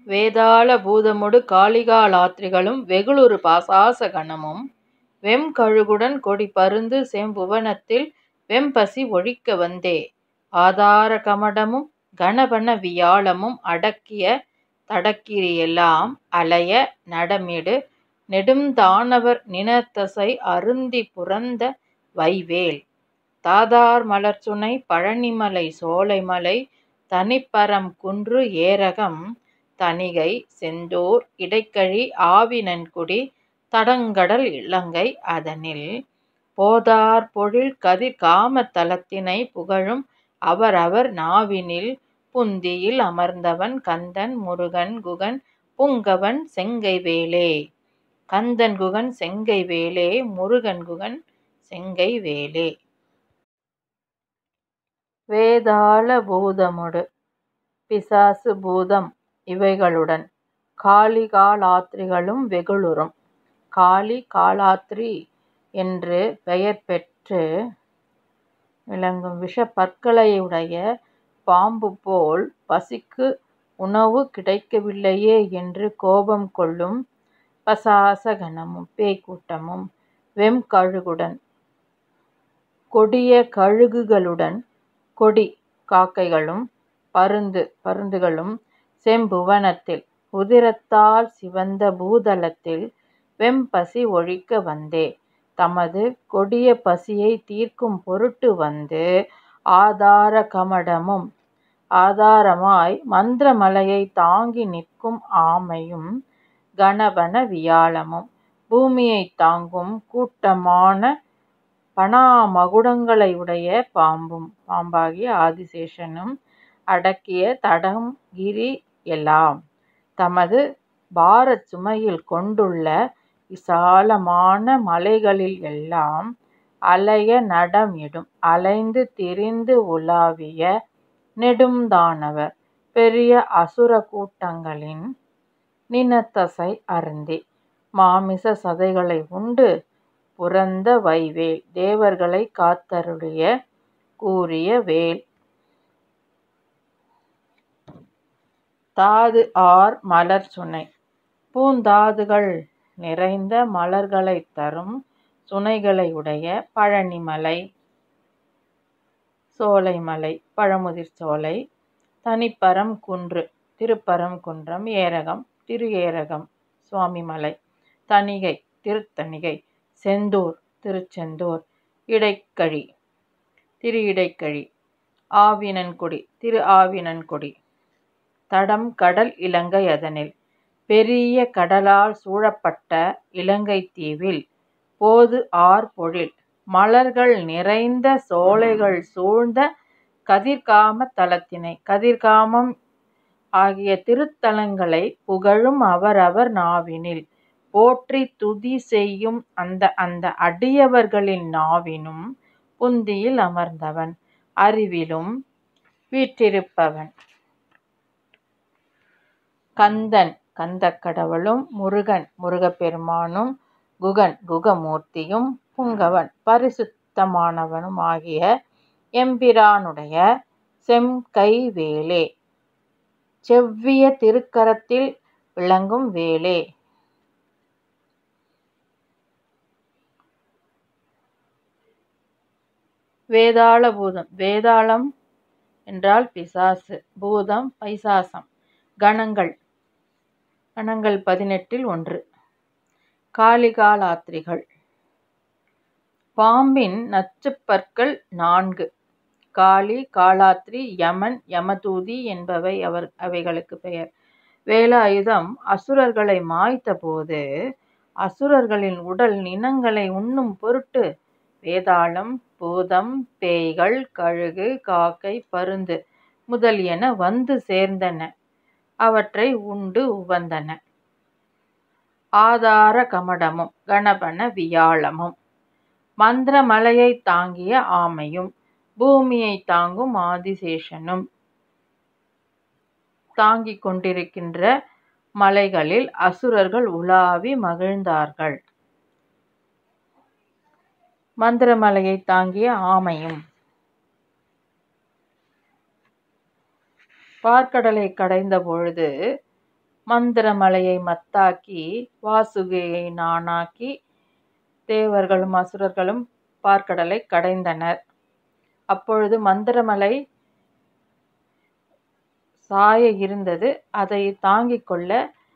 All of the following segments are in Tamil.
வேதாள பூதமொடு காளிகா லாத்திரிகளும் வெகுளுறு பாசாச கணமும் வெம்கழுகுடன் கொடி பருந்து செம்புவனத்தில் வெம்பசி ஒழிக்க வந்தே. ஆதார கமடமும் கணபன வியாழமும் அடக்கிய தடக்கிரி எல்லாம் அலைய நடமிடு நெடுந்தானவர் நிணத்தசை அருந்திப் புரந்த வைவேல் தாதார் மலர்சுனை பழனிமலை சோலைமலை தனிப்பரம் குன்று ஏரகம் தணிகை செந்தூர் இடைக்கழி ஆவினன்குடி தடங்கடல் இலங்கை அதனில் போதார் பொழில் கதிர் காமத் தலத்தினைப் புகழும் அவரவர் நாவினில் புந்தியில் அமர்ந்தவன் கந்தன் முருகன் குகன் புங்கவன் செங்கை வேலே. கந்தன் குகன் செங்கை வேலே முருகன் குகன் செங்கை வேலே. வேதாள பூதமொடு பிசாசு பூதம் இவைகளுடன் காளிகா லாத்திரிகளும் வெகுளுறும். காளி காலாத்திரி என்று பெயர் பெற்று விளங்கும் விஷப் பற்களையுடைய பாம்புபோல் பசிக்கு உணவு கிடைக்கவில்லையே என்று கோபம் கொள்ளும் பசாச கணமும் பேய்க் கூட்டமும் வெம்கழுகுடன் கொடிய கழுகுகளுடன் கொடி காக்கைகளும் பருந்து பருந்துகளும் செம்புவனத்தில் உதிரத்தால் சிவந்த பூதலத்தில் வெம்பசி ஒழிக்க வந்தே. தமது கொடிய பசியைத் தீர்க்கும் பொருட்டு வந்து ஆதார கமடமும் ஆதாரமாய் மந்திர மலையைத் தாங்கி நிற்கும் ஆமையும் கணபன வியாழமும் பூமியைத் தாங்கும் கூட்டமான பணாமகுடங்களையுடைய பாம்பும் பாம்பாகிய ஆதிசேஷனும் அடக்கிய தடங்கிரி எல்லாம் தமது பாரச் சுமையில் கொண்டுள்ள விசாலமான மலைகளில் எல்லாம் அலைய நடமிடும் அலைந்து திரிந்து உலாவிய நெடுந்தானவர் பெரிய அசுர கூட்டங்களின் நிணத்தசை அருந்தி மாமிச சதைகளை உண்டு புரந்த வைவேல் தேவர்களைக் காத்தருளிய கூரிய வேல். தாதுஆர் மலர்சுனை பூந்தாதுகள் நிறைந்த மலர்களைத் தரும் சுனைகளையுடைய பழனிமலை சோலைமலை பழமுதிர்சோலை தனிப்பரம் குன்று திருப்பரங்குன்றம் ஏரகம் திருஏரகம் சுவாமிமலை தணிகை திருத்தணிகை செந்தூர் திருச்செந்தூர் இடைக்கழி திருஇடைக்கழி ஆவினன்குடி திருஆவினன்குடி தடம் கடல் இலங்கை அதனில் பெரிய கடலால் சூழப்பட்ட இலங்கைத் தீவில் போதுஆர் பொழில் மலர்கள் நிறைந்த சோலைகள் சூழ்ந்த கதிர்காமத் தலத்தினை கதிர்காமம் ஆகிய திருத்தலங்களைப் புகழும் அவரவர் நாவினில் போற்றித் துதி செய்யும் அந்த அந்த அடியவர்களின் நாவினும் புந்தியில் அமர்ந்தவன் அறிவிலும் வீற்றிருப்பவன் கந்தன் கந்தக்கடவுளும் முருகன் முருகப்பெருமானும் குகன் குகமூர்த்தியும் புங்கவன் பரிசுத்தமானவனும் ஆகிய எம்பிரானுடைய செம்கை வேலே. செவ்விய திருக்கரத்தில் விளங்கும் வேலே. வேதாள பூதம் வேதாளம் என்றால் பிசாசு பூதம் பைசாசம் கணங்கள் கணங்கள் பதினெட்டில் ஒன்று. காளிகா லாத்திரிகள் பாம்பின் நச்சுப் பற்கள் நான்கு. காளி காலாத்திரி யமன் யமதூதி என்பவை அவைகளுக்குப் பெயர். வேலாயுதம் அசுரர்களை மாய்த்த போது அசுரர்களின் உடல் நிணங்களை உண்ணும் பொருட்டு வேதாளம் பூதம் பேய்கள் கழுகு காக்கை பருந்து முதலியன வந்து சேர்ந்தன அவற்றை உண்டு உவந்தன. ஆதார கமடமும் கணபன வியாழமும் மந்திர மலையைத் தாங்கிய ஆமையும் பூமியைத் தாங்கும் ஆதிசேஷனும் தாங்கிக் கொண்டிருக்கின்ற மலைகளில் அசுரர்கள் உலாவி மகிழ்ந்தார்கள். மந்திர மலையைத் தாங்கிய ஆமையும் பாற்கடலைக் கடைந்த பொழுது மந்திரமலையை மத்தாக்கி வாசுகியை நானாக்கி தேவர்களும் அசுரர்களும் பார்க்கடலை கடைந்தனர் அப்பொழுது மந்திரமலை சாய இருந்தது அதை தாங்கிக் கொள்ள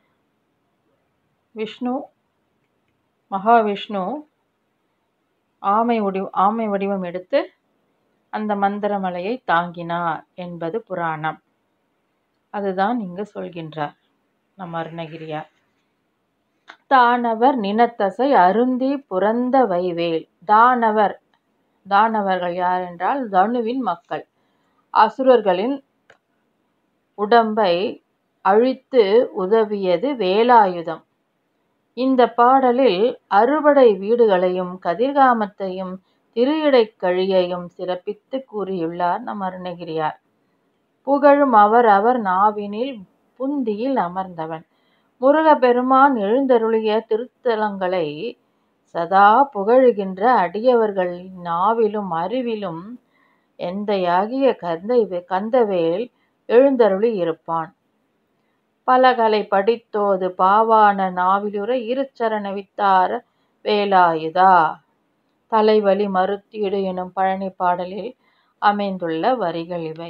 விஷ்ணு மகாவிஷ்ணு ஆமை வடி ஆமை வடிவம் எடுத்து அந்த மந்திரமலையை தாங்கினார் என்பது புராணம் அதுதான் இங்கு சொல்கின்றார் நம் அருணகிரியார் தானவர் நினத்தசை அருந்தி புரந்த வைவேல் தானவர் தானவர்கள் யார் என்றால் தனுவின் மக்கள் அசுரர்களின் உடம்பை அழித்து உதவியது வேலாயுதம் இந்த பாடலில் அறுபடை வீடுகளையும் கதிர்காமத்தையும் திருஇடைக்கழியையும் சிறப்பித்து கூறியுள்ளார் நம் அருணகிரியார் புகழும் அவர் அவர் நாவினில் புந்தியில் அமர்ந்தவன் முருகப்பெருமான் எழுந்தருளிய திருத்தலங்களை சதா புகழுகின்ற அடியவர்களின் நாவிலும் அறிவிலும் எந்தையாகிய கந்தை கந்தவேல் எழுந்தருளி இருப்பான் பலகலை படித்தோது பாவான நாவிலுற இருச்சரண வித்தார வேலாயுதா தலைவலி மறுத்தீடு எனும் பழனி பாடலில் அமைந்துள்ள வரிகள் இவை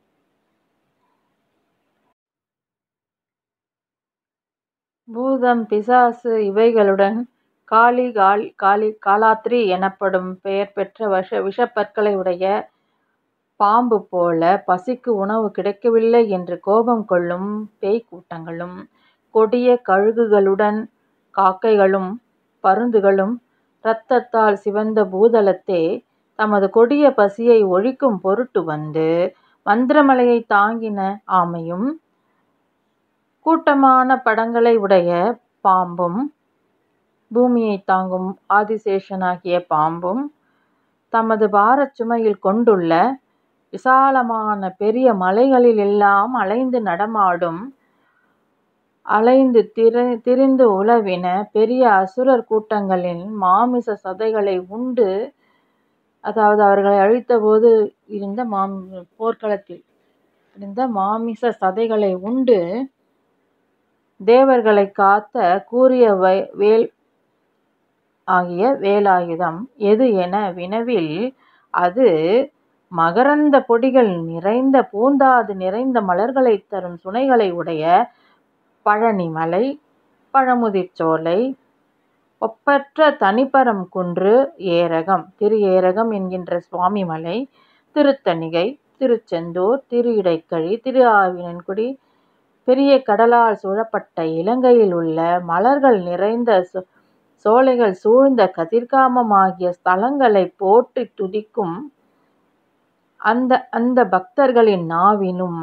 பூதம் பிசாசு இவைகளுடன் காளி கால் காளி காலாத்ரி எனப்படும் பெயர் பெற்ற விஷ விஷப்பற்களை உடைய பாம்பு போல பசிக்கு உணவு கிடைக்கவில்லை என்று கோபம் கொள்ளும் பேய் கூட்டங்களும் கொடிய கழுகுகளுடன் காக்கைகளும் பருந்துகளும் இரத்தத்தால் சிவந்த பூதலத்தே தமது கொடிய பசியை ஒழிக்கும் பொருட்டு வந்து மந்திரமலையை தாங்கின ஆமையும் கூட்டமான படங்களை உடைய பாம்பும் பூமியை தாங்கும் ஆதிசேஷனாகிய பாம்பும் தமது பாரச் சுமையில் கொண்டுள்ள விசாலமான பெரிய மலைகளில் எல்லாம் அலைந்து நடமாடும் அலைந்து திரி திரிந்து உலவின பெரிய அசுரர் கூட்டங்களின் மாமிச சதைகளை உண்டு அதாவது அவர்களை அழித்தபோது இருந்த மாம் போர்க்களத்தில் இருந்த மாமிச சதைகளை உண்டு தேவர்களை காத்த கூறிய வை வேல் ஆகிய வேலாயுதம் எது என வினவில் அது மகரந்த பொடிகள் நிறைந்த பூந்தாது நிறைந்த மலர்களை தரும் சுனைகளை உடைய பழனிமலை பழமுதிர்ச்சோலை ஒப்பற்ற தனிப்பரம் குன்று ஏரகம் திரு ஏரகம் என்கின்ற சுவாமிமலை திருத்தணிகை திருச்செந்தூர் திரு இடைக்கழி திரு ஆவினன்குடி பெரிய கடலால் சூழப்பட்ட இலங்கையில் உள்ள மலர்கள் நிறைந்த சோ சோலைகள் சூழ்ந்த கதிர்காமமாகிய ஸ்தலங்களை போற்றி துதிக்கும் அந்த அந்த பக்தர்களின் நாவிலும்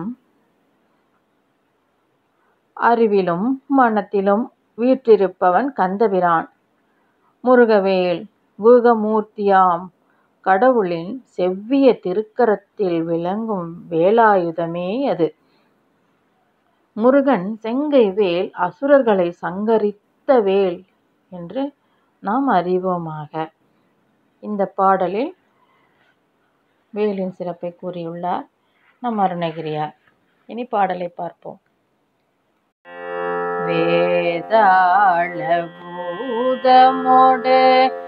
அறிவிலும் மனத்திலும் வீற்றிருப்பவன் கந்தபிரான் முருகவேல் குகமூர்த்தியாம் கடவுளின் செவ்விய திருக்கரத்தில் விளங்கும் வேலாயுதமே அது முருகன் செங்கை வேல் அசுரர்களை சங்கரித்த வேல் என்று நாம் அறிவோமாக இந்த பாடலில் வேலின் சிறப்பை கூறியுள்ளார் நம் அருணகிரியார் இனி பாடலை பார்ப்போம் வேதாள பூதமோடு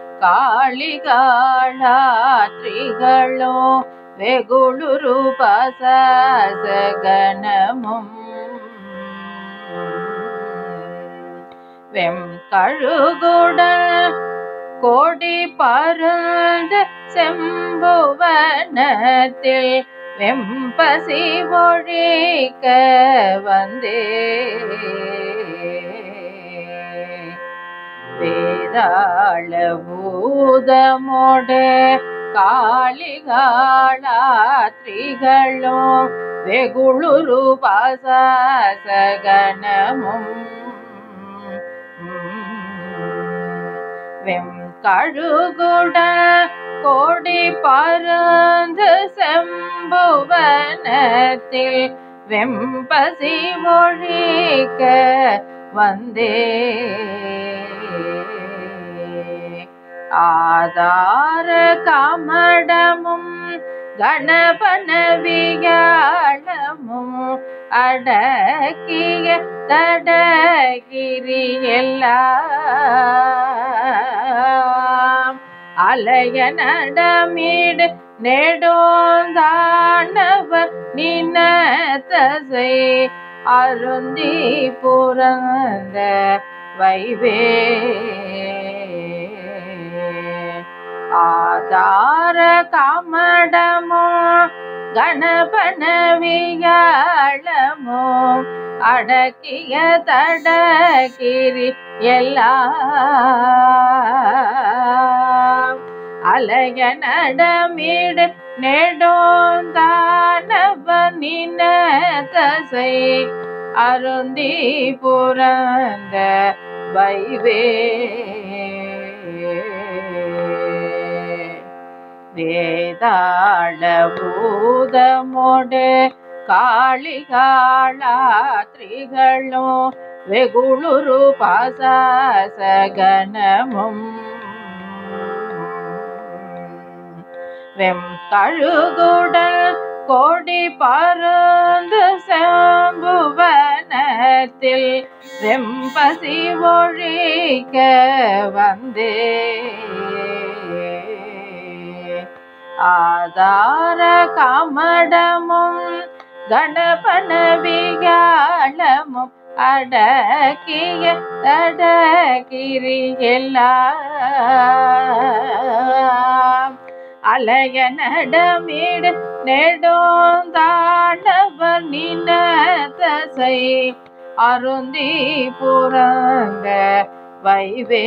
காளிகாளாத்ரிகளோ வெகுளுரு பசகணமும் வெம் கழுகுடன் கோடி பருந்து செம்புவனத்தில் வெம்பசி ஒழிக்க வந்தே வேதாள பூதமோடு காளிகாளாத்ரிகளும் வெகுளுரு பாசகணமும் வெம் கழுகுட கோடி பருந்து செம்புவனத்தில் வெம்பசி ஒழிக்க வந்தே ஆதார கமடமும் கணபன வியாழமும் அடக்கிய தடகிரி எல்லாம் அலைய நடமீடு நெடோந்தானவர் நினத்தசை அருந்தி புறந்த வைவே ஆதார கமடமோ கணபன வியாழமோ அடக்கிய தடகிரி எல்லாம் அலைய நடமீடு நெடோந்தானவனின தசை அருந்தி புறந்த வைவே வேதாள பூதமோடு காளிகாளாத்ரிகளும் வெகுளுரு பாசகனமும் வெம் கழுகுடல் கோடி பருந்து செம்புவனத்தில் வெம்பசி ஒழிக்க வந்தே ஆதார கமடமும் கணபன விகாலமும் அடக்கிய தடகிரி எல்லாம் அலைய நடமீடு நெடோந்தாண்டவர் நினதசை அருந்தி புறங்க வைவே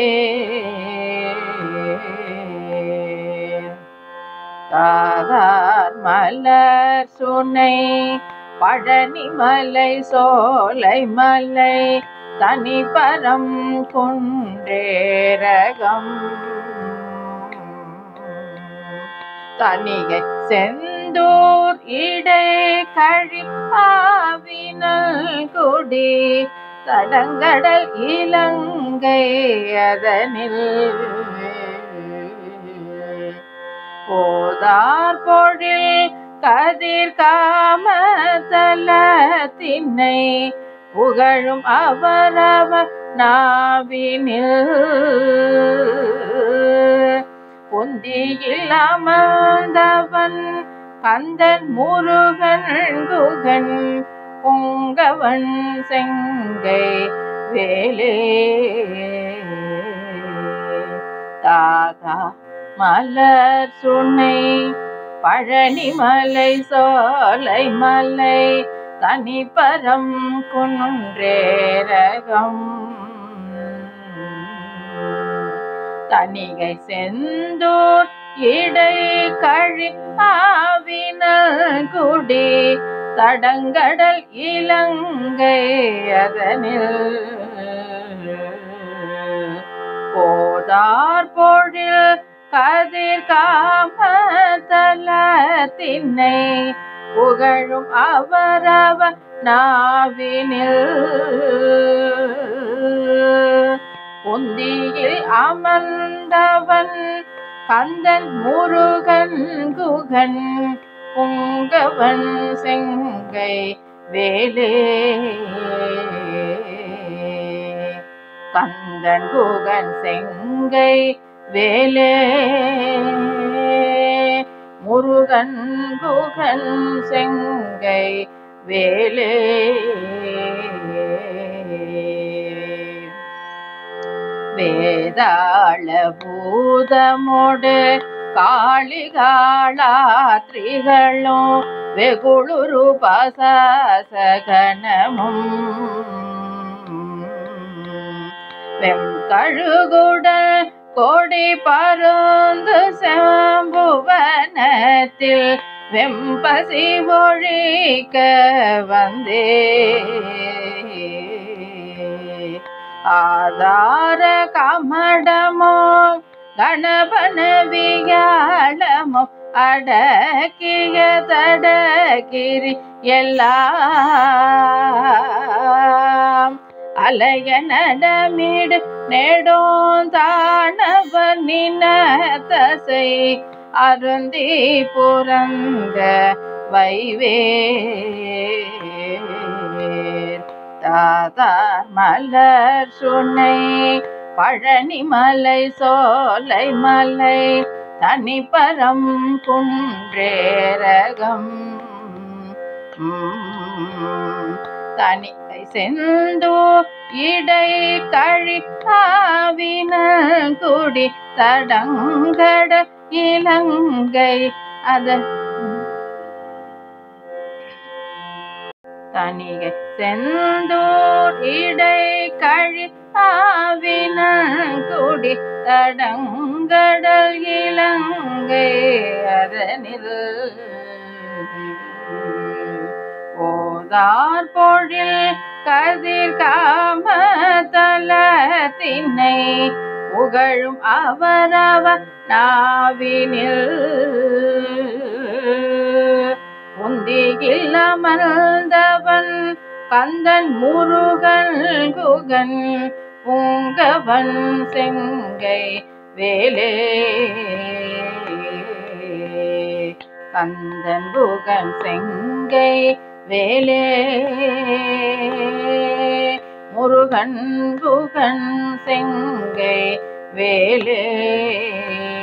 தாதார் மலர் சுனை பழனி மலை சோலை மலை தனி பரம் குன்றேரகம் தனிகை செந்தூர் இடை கழி ஆவினல் குடி தடங்கடல் இலங்கை அதனில் போதார் பொழில் கதிர் காமதல திண்ணை புகழும் அவரவர் நாவினில் பொந்தியில் அமர்ந்தவன் கந்தன் முருகன் குகன் பொங்கவன் செங்கை வேலே தாதா மலர் சுனை பழனி மலை சோலை மலை தனிப்பரம் குன்றேரகம் தனிகை செந்தூர் இடை கழி ஆவினல் குடி தடங்கடல் இலங்கை அதனில் போதார் பொழில் கதிர் காமதல திண்ணை புகழும் அவரவர் நாவினில் பொந்தியில் அமர்ந்தவன் கந்தன் முருகன் குகன் புங்கவன் செங்கை வேலே கந்தன் குகன் செங்கை வேலே முருகன் குகன் செங்கை வேலே வேதாள பூதமோடு காளிகாளாத்ரிகளும் வெகுளுரு பசகனமும் வெங்கழுகுடல் கோடி பருந்து செம்புவனத்தில் வெம்பசி ஒழிக்க வந்தே ஆதார கமடமோ கணபன வியாழமோ அடக்கிய தடகிரி எல்லாம் அலைய நடமிடு நெடோந்தானவர் நின தசை அருந்தி புரந்த வைவே தாதார் மலர் சுனை பழனி மலை சோலை மலை தனிப்பரம் குன்றேரகம் தனிக்கை செந்தோ இடை கழிக்காவின குடி தடங்கட இலங்கை அதன் தனிகை செந்தூர் இடை கழித்தாவின குடி தடங்கடல் இலங்கை அதனில் ஓதார் பொழில் கதிர் காம தலத்தினை புகழும் அவரவர் நாவினில் உந்தியில் அமர்ந்தவன் கந்தன் முருகன் குகன் பூங்கவன் செங்கை வேலே கந்தன் குகன் செங்கை வேலே முருகன் குகன் செங்கை வேலே